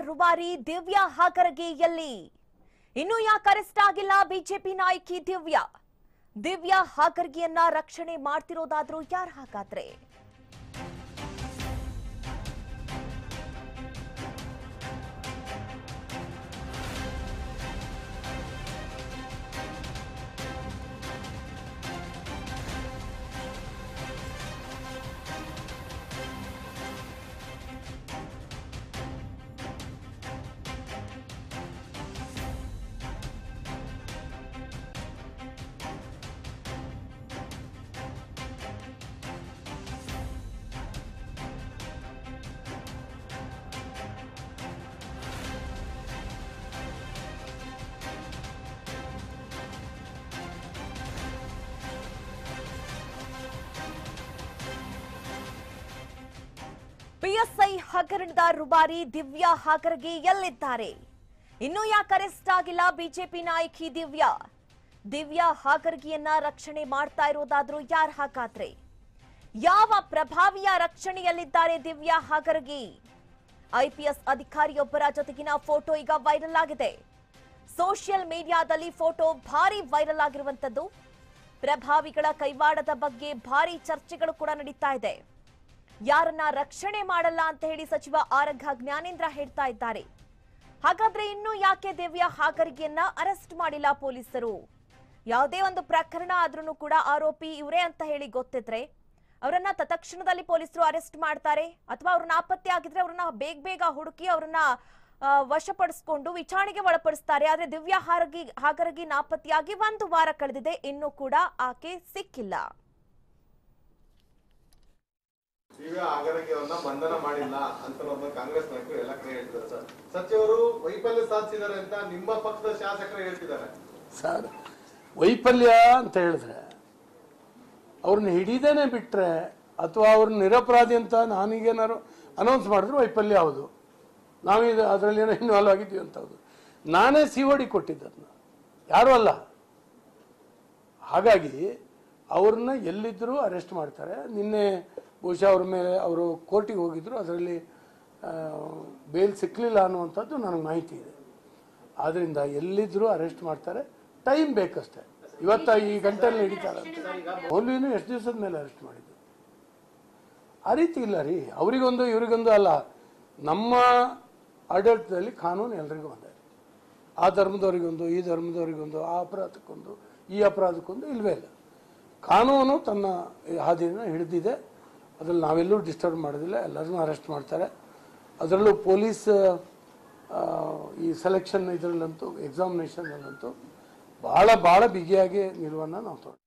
ರುಬಾರಿ ದಿವ್ಯಾ ಹಾಕರಗಿ ಎಲ್ಲಿ ಇನ್ನೂ ಯಾಕೆ ಅರೆಸ್ಟ್ ಆಗಿಲ್ಲ ಬಿಜೆಪಿ ನಾಯಕಿ ದಿವ್ಯಾ ದಿವ್ಯಾ ಹಾಕರ್ಗಿಯನ್ನ ರಕ್ಷಣೆ ಮಾಡ್ತಿರೋದಾದ್ರೂ ಯಾರು ಹಾಗಾದ್ರೆ ಪಿಎಸ್ಐ ಹಗರಣದ ರುಬಾರಿ ದಿವ್ಯಾ ಹಾಕರ್ಗಿ ಎಲ್ಲಿದ್ದಾರೆ ಇನ್ನೂ ಯಾಕೆ ಅರೆಸ್ಟ್ ಆಗಿಲ್ಲ ಬಿಜೆಪಿ ನಾಯಕಿ ದಿವ್ಯಾ ದಿವ್ಯಾ ಹಾಕರ್ಗಿಯನ್ನ ರಕ್ಷಣೆ ಮಾಡ್ತಾ ಇರೋದಾದ್ರೂ ಯಾರು ಹಾಗಾದ್ರೆ ಯಾವ ಪ್ರಭಾವಿಯ ರಕ್ಷಣೆಯಲ್ಲಿದ್ದಾರೆ ದಿವ್ಯಾ ಹಾಕರ್ಗಿ ಐಪಿಎಸ್ ಅಧಿಕಾರಿಯೊಬ್ಬರ ಜೊತೆಗಿನ ಫೋಟೋ ಈಗ ವೈರಲ್ ಆಗಿದೆ ಸೋಷಿಯಲ್ ಮೀಡಿಯಾದಲ್ಲಿ ಫೋಟೋ ಭಾರಿ ವೈರಲ್ ಆಗಿರುವಂತದ್ದು ಪ್ರಭಾವಿಗಳ ಕೈವಾಡದ ಬಗ್ಗೆ ಭಾರಿ ಚರ್ಚೆಗಳು ಕೂಡ ನಡೀತಾ ಇದೆ ಯಾರನ್ನ ರಕ್ಷಣೆ ಮಾಡಲ್ಲ ಅಂತ ಹೇಳಿ ಸಚಿವ ಆರಘ ಜ್ಞಾನೇಂದ್ರ ಹೇಳ್ತಾ ಇದ್ದಾರೆ ಹಾಗಾದ್ರೆ ಇನ್ನೂ ಯಾಕೆ ದಿವ್ಯಾ ಹಾಕರಿಗೆಯನ್ನ ಅರೆಸ್ಟ್ ಮಾಡಿಲ್ಲ ಪೊಲೀಸರು ಯಾವುದೇ ಒಂದು ಪ್ರಕರಣ ಆದ್ರೂ ಕೂಡ ಆರೋಪಿ ಇವರೇ ಅಂತ ಹೇಳಿ ಗೊತ್ತಿದ್ರೆ ಅವರನ್ನ ತತ್ಕ್ಷಣದಲ್ಲಿ ಪೊಲೀಸರು ಅರೆಸ್ಟ್ ಮಾಡ್ತಾರೆ ಅಥವಾ ಅವ್ರು ನಾಪತ್ತೆ ಆಗಿದ್ರೆ ಅವ್ರನ್ನ ಬೇಗ ಬೇಗ ಹುಡುಕಿ ಅವ್ರನ್ನ ಆ, ವಶಪಡಿಸ್ಕೊಂಡು ವಿಚಾರಣೆಗೆ ಒಳಪಡಿಸ್ತಾರೆ ಆದ್ರೆ ದಿವ್ಯಾ ಹಾರಗಿ ಹಾಗರಗಿ ನಾಪತ್ತೆಯಾಗಿ ಒಂದು ವಾರ ಕಳೆದಿದೆ ಇನ್ನೂ ಕೂಡ ಆಕೆ ಸಿಕ್ಕಿಲ್ಲ ದಿವ್ಯಾ ಆಗರಗೆಯವನ್ನ ಬಂಧನ ಮಾಡಿಲ್ಲ ಅಂತ ಒಬ್ಬ ಕಾಂಗ್ರೆಸ್ ನಾಯಕರು ಎಲ್ಲ ಕಡೆ ಹೇಳ್ತಿದ್ದಾರೆ ಸರ್ ಸಚಿವರು ವೈಫಲ್ಯ ಸಾಧಿಸಿದ್ದಾರೆ ಅಂತ ನಿಮ್ಮ ಪಕ್ಷದ ಶಾಸಕರು ಹೇಳ್ತಿದ್ದಾರೆ ಸರ್ ವೈಫಲ್ಯ ಅಂತ ಹೇಳಿದ್ರೆ ಅವ್ರನ್ನ ಹಿಡಿದೇನೆ ಬಿಟ್ರೆ ಅಥವಾ ಅವ್ರನ್ನ ನಿರಪರಾಧಿ ಅಂತ ನಾನೀಗೇನಾದ್ರು ಅನೌನ್ಸ್ ಮಾಡಿದ್ರು ವೈಫಲ್ಯ ಹೌದು ನಾವೀಗ ಅದರಲ್ಲಿ ಏನೋ ಇನ್ವಾಲ್ವ್ ಆಗಿದ್ದೀವಿ ಅಂತ ಹೌದು ನಾನೇ ಸಿ ಒ ಡಿ ಕೊಟ್ಟಿದ್ದನ್ನು ಯಾರೂ ಅಲ್ಲ ಹಾಗಾಗಿ ಅವ್ರನ್ನ ಎಲ್ಲಿದ್ದರೂ ಅರೆಸ್ಟ್ ಮಾಡ್ತಾರೆ ನಿನ್ನೆ ಬಹುಶಃ ಅವ್ರ ಮೇಲೆ ಅವರು ಕೋರ್ಟಿಗೆ ಹೋಗಿದ್ರು ಅದರಲ್ಲಿ ಬೇಲ್ ಸಿಕ್ಕಲಿಲ್ಲ ಅನ್ನುವಂಥದ್ದು ನನಗೆ ಮಾಹಿತಿ ಇದೆ ಆದ್ದರಿಂದ ಎಲ್ಲಿದ್ದರೂ ಅರೆಸ್ಟ್ ಮಾಡ್ತಾರೆ ಟೈಮ್ ಬೇಕಷ್ಟೇ ಇವತ್ತ ಈ ಗಂಟೆಯಲ್ಲಿ ಹಿಡಿತಾರೆ ಮೌಲ್ವಿನೂ ಎಷ್ಟು ದಿವಸದ ಮೇಲೆ ಅರೆಸ್ಟ್ ಮಾಡಿದ್ದು ಆ ರೀತಿ ಇಲ್ಲ ರೀ ಅವರಿಗೊಂದು ಇವರಿಗೊಂದು ಅಲ್ಲ ನಮ್ಮ ಆಡಳಿತದಲ್ಲಿ ಕಾನೂನು ಎಲ್ರಿಗೂ ಒಂದೇ ಆ ಧರ್ಮದವರಿಗೊಂದು ಈ ಧರ್ಮದವರಿಗೊಂದು ಆ ಅಪರಾಧಕ್ಕೊಂದು ಈ ಅಪರಾಧಕ್ಕೊಂದು ಇಲ್ವೇ ಇಲ್ಲ ಕಾನೂನು ತನ್ನ ಹಾದಿಯನ್ನು ಹಿಡಿದಿದೆ ಅದ್ರಲ್ಲಿ ನಾವೆಲ್ಲೂ ಡಿಸ್ಟರ್ಬ್ ಮಾಡೋದಿಲ್ಲ ಎಲ್ಲರನ್ನೂ ಅರೆಸ್ಟ್ ಮಾಡ್ತಾರೆ ಅದರಲ್ಲೂ ಪೊಲೀಸ್ ಆ, ಈ ಸೆಲೆಕ್ಷನ್ ಇದರಲ್ಲಂತೂ ಎಕ್ಸಾಮಿನೇಷನ್ನಲ್ಲಂತೂ ಭಾಳ ಭಾಳ ಬಿಗಿಯಾಗಿ ನಿಲುವನ್ನು ನಾವು ತಗೊಂಡು